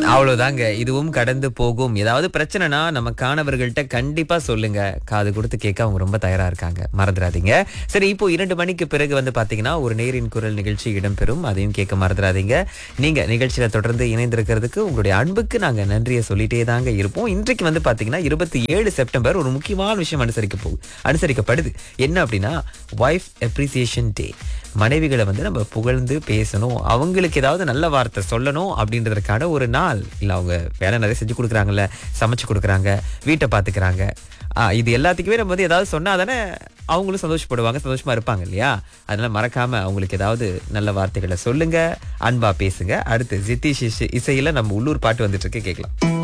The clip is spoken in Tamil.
அவ்வளவுதாங்க இதுவும் கடந்து போகும் ஏதாவது பிரச்சனைனா நம்ம காணவர்கள்ட்ட கண்டிப்பா சொல்லுங்க காது கொடுத்து கேட்க அவங்க ரொம்ப தயாரா இருக்காங்க மறந்துடாதீங்க சரி இப்போ இரண்டு மணிக்கு பிறகு வந்து பாத்தீங்கன்னா ஒரு நேரின் குரல் நிகழ்ச்சி இடம்பெறும் அதையும் கேட்க மறந்துடாதீங்க நீங்க நிகழ்ச்சியில தொடர்ந்து இணைந்திருக்கிறதுக்கு உங்களுடைய அன்புக்கு நாங்க நன்றியை சொல்லிட்டே தாங்க இருப்போம் இன்றைக்கு வந்து பாத்தீங்கன்னா இருபத்தி ஏழு செப்டம்பர் ஒரு முக்கியமான விஷயம் அனுசரிக்க போகுது அனுசரிக்கப்படுது என்ன அப்படின்னா ஒய்ஃப் அப்ரிசியேஷன் டே மனைவிகளை வந்து நம்ம புகழ்ந்து பேசணும் அவங்களுக்கு ஏதாவது நல்ல வார்த்தை சொல்லணும் அப்படின்றதுக்கான ஒரு நாள் இல்லை அவங்க வேலை நிறைய செஞ்சு கொடுக்குறாங்கல்ல சமைச்சு கொடுக்குறாங்க வீட்டை பார்த்துக்கிறாங்க ஆ, இது எல்லாத்துக்குமே நம்ம வந்து ஏதாவது சொன்னா தானே அவங்களும் சந்தோஷப்படுவாங்க சந்தோஷமா இருப்பாங்க இல்லையா அதனால மறக்காம அவங்களுக்கு ஏதாவது நல்ல வார்த்தைகளை சொல்லுங்க அன்பா பேசுங்க அடுத்து ஜித்திஷ் இசையில நம்ம உள்ளூர் பாட்டு வந்துட்டு இருக்கு கேட்கலாம்